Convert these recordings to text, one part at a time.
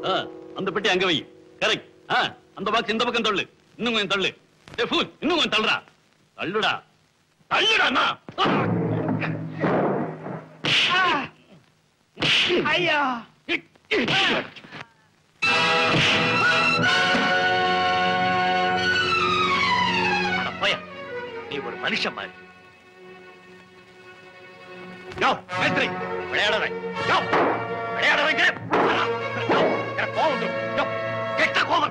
ஆ, அந்த பெட்டி அங்க வை கரெக்ட் அந்த பாக்ஸ் இந்த பக்கம் தள்ளு இன்னும் கொஞ்சம் தள்ளு ஏய், fool, இன்னும் கொஞ்சம் தள்ளுடா தள்ளுடா தள்ளுடா அண்ணா. ஐயா அட போயா நீ ஒரு மனுஷன் மாதிரி யோ, மேஸ்திரி, விளையாடாத யோ, விளையாடாதீங்க யோ, எனக்கு கோவம் வந்துரும். யோ, கெட்ட கோவம்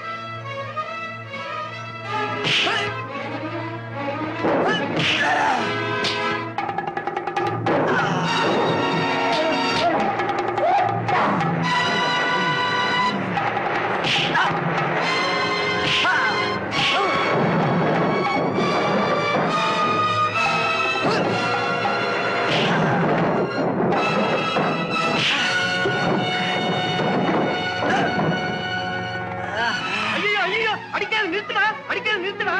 ஐயோ ஐயோ அடிக்காத நிறுத்துடா அடிக்காத நிறுத்துடா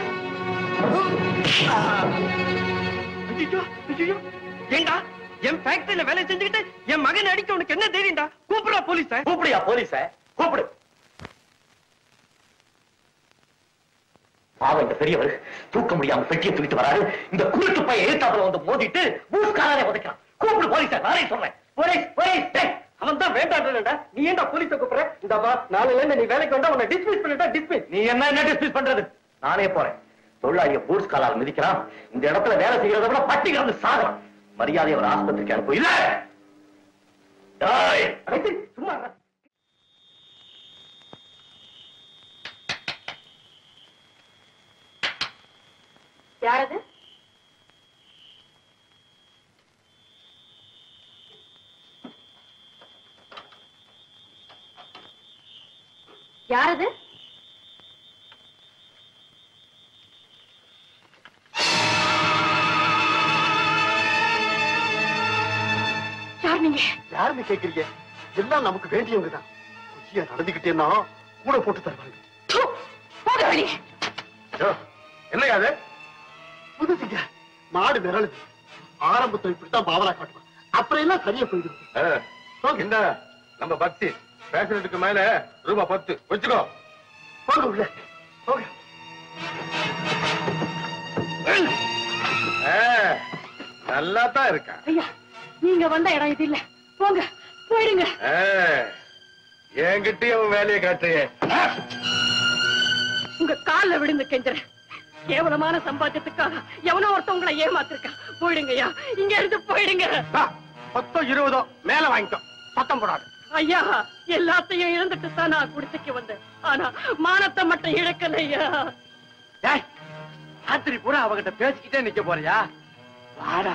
ஐயோ ஐயோ ஏண்டா என் ஃபேக்டரியில வேலை செஞ்சுக்கிட்டு என் மகனை அடிக்க உனக்கு என்ன தைரியம்டா கூப்பிடுறா போலீஸ கூப்பிடுயா போலீஸ கூப்பிடு பாவம் இந்த பெரியவர் தூக்க முடியாம பெட்டியை தூக்கிட்டு வராரு இந்த குருட்டு பையன் எழுத்தாப்புல வந்து மோதிட்டு பூஸ்காரனை உதைக்கிறான் கூப்பிடு போலீஸ நானே சொல்றேன் போலீஸ் போலீஸ் டேய், அவன் தான் வேண்டாம்டா நீ ஏன்டா போலீஸ கூப்பிடுற இந்த வா நாளைல இருந்து நீ வேலைக்கு வந்தா உன்னை டிஸ்மிஸ் பண்ணிட்டா டிஸ்மிஸ் நீ என்ன என்ன டிஸ்மிஸ் பண்றது நானே போறேன் தொழிலாளிய பூட்ஸ் காலால் மிதிக்கிறான் இந்த இடத்துல வேலை செய்யறத விட பட்டி கிடந்து சாகலாம் மரியாதை ஒரு ஆஸ்பத்திரிக்கு அனுப்பு இல்ல டேய், அடைத்து, சும்மா இருடா. யாரது யாரது யார் நீங்க யாருன்னு கேக்குறீங்க எல்லாம் நமக்கு வேண்டியவங்க தான் குச்சியா நடந்துகிட்டேன்னா கூட போட்டு தருவாங்க தூ, போக வெளியே என்னங்க அது புதுசுங்க மாடு விரலுது ஆரம்பத்துல இப்படித்தான் பாவலா காட்டுவான் அப்புறம் எல்லாம் சரியா போயிடுது என்ன நம்ம பக்தி பேசுறதுக்கு மேல ரூபா பத்து வச்சுக்கோ போங்க உள்ள போங்க நல்லா தான் இருக்கா ஐயா நீங்க வந்த இடம் இது இல்ல போங்க போயிடுங்க என்கிட்டயும் அவன் வேலையை காட்டுறியே உங்க கால்ல விழுந்து கெஞ்சுறேன் கேவலமான சம்பாத்தியத்துக்காக எவனோ ஒருத்தன் உங்களை ஏமாத்திருக்கான் போயிடுங்க ஐயா இங்க இருந்து போயிடுங்க பத்தோ இருபதோ மேல வாங்கிக்கோ சத்தம் போடாது ஐயா எல்லாத்தையும் இழந்துட்டு தான் நான் குடிசைக்கு வந்தேன் ஆனா மானத்தை மட்டும் இழக்கல ஐயா ராத்திரி பூரா அவகிட்ட பேசிக்கிட்டே நிக்க போறியா வாடா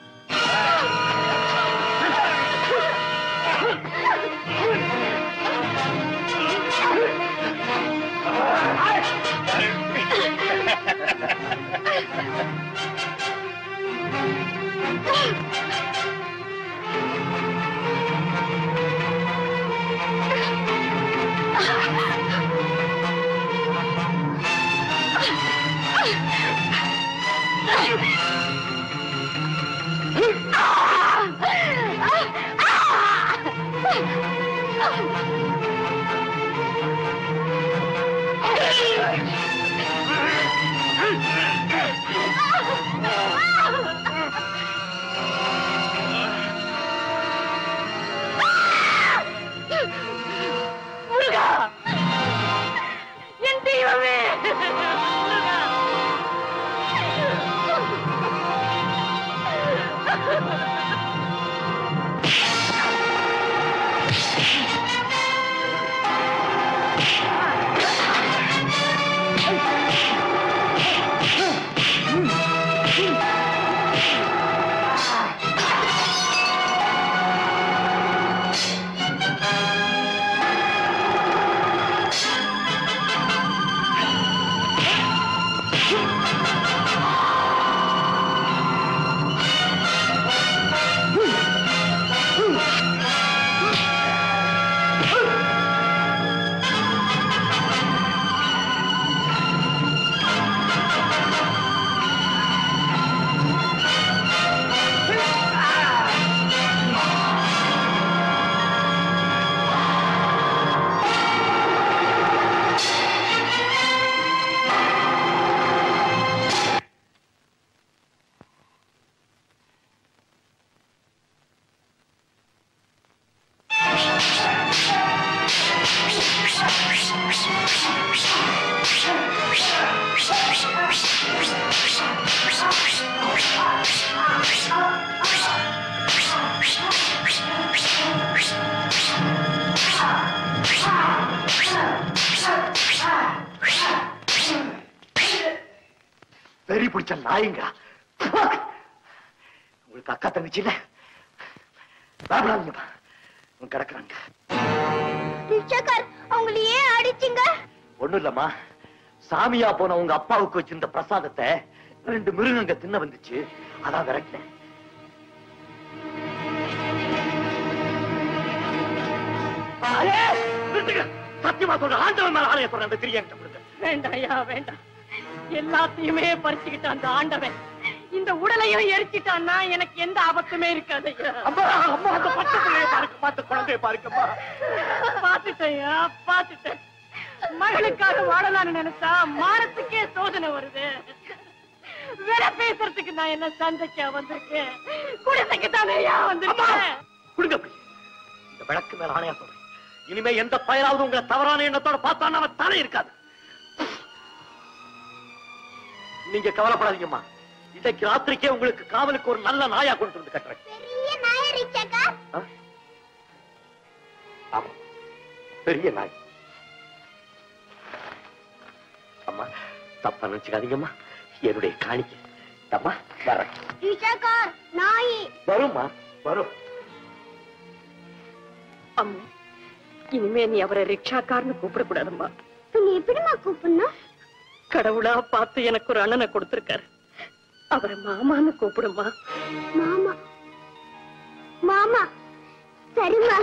முருகா என் தெய்வமே வெறி பிடிச்ச நாய்ங்க உங்களுக்கு அக்கா தங்கச்சி இல்ல பயப்படாதீங்கப்பா அவங்க கிடக்குறாங்க ரிஷாக்கர் அவங்களை ஏன் அடிச்சீங்க ஒண்ணும் இல்லம்மா சாமியா போன உங்க அப்பாவுக்கு வச்சிருந்த பிரசாதத்தை ரெண்டு மிருகங்க தின்ன வந்துச்சு அதான் விரட்டினேன் ஐயே, நிறுத்துங்க. சத்தியமா சொல்றேன் ஆண்டவன் மேல ஆணைய சொல்றேன் அந்த திரிய என்கிட்ட கொடுங்க வேண்டாம் ஐயா வேண்டாம் எல்லாத்தையுமே பறிச்சுக்கிட்ட அந்த ஆண்டவன் இந்த உடலையும் எரிச்சிட்டான்னா எனக்கு எந்த ஆபத்துமே இருக்காது ஐயா அம்மா அம்மா அந்த பச்சை பிள்ளைய பாருங்க பார்த்து குழந்தைய பாருங்கம்மா பாத்துட்டேயா பாத்துட்டேன் மகளுக்காக வாழலாம்னு நினைச்சா மானத்துக்கே சோதனை வருது வேற பேசுறதுக்கு நான் என்ன சந்தைக்கா வந்திருக்கேன் குடிசைக்கு தானே ஐயா வந்திருக்கேன் கொடுங்க அப்படி இந்த விளக்கு மேல ஆணையா சொல்றேன் இனிமே எந்த பயராவது உங்களை தவறான எண்ணத்தோட பார்த்தான்னு அவன் தலை இருக்காது நீங்க கவலைப்படாதீங்கம்மா இன்னைக்கு ராத்திரிக்கே உங்களுக்கு காவலுக்கு ஒரு நல்ல நாயா கொண்டு வந்து கட்டுறேன் பெரிய நாய ரிஷாக்கர் ஆ? ஆமா பெரிய நாய் அம்மா தப்பா நினைச்சுக்காதீங்கம்மா என்னுடைய காணிக்கை அம்மா வரேன் ரிஷாக்கர் நாய் வரும்மா வரும் அம்மா இனிமே நீ அவரை ரிக்ஷாக்காரன்னு கூப்பிடக்கூடாதும்மா நீ எப்படிமா கூப்பிடணும் கடவுளா பார்த்து எனக்கு ஒரு அண்ணனை கொடுத்திருக்காரு அவரை மாமான்னு கூப்பிடுமா மாமா மாமா சரிம்மா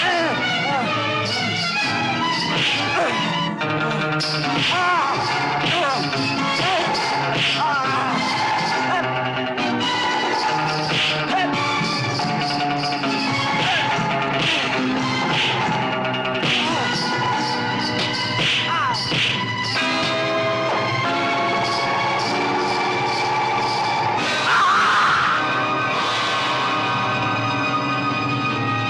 Ah!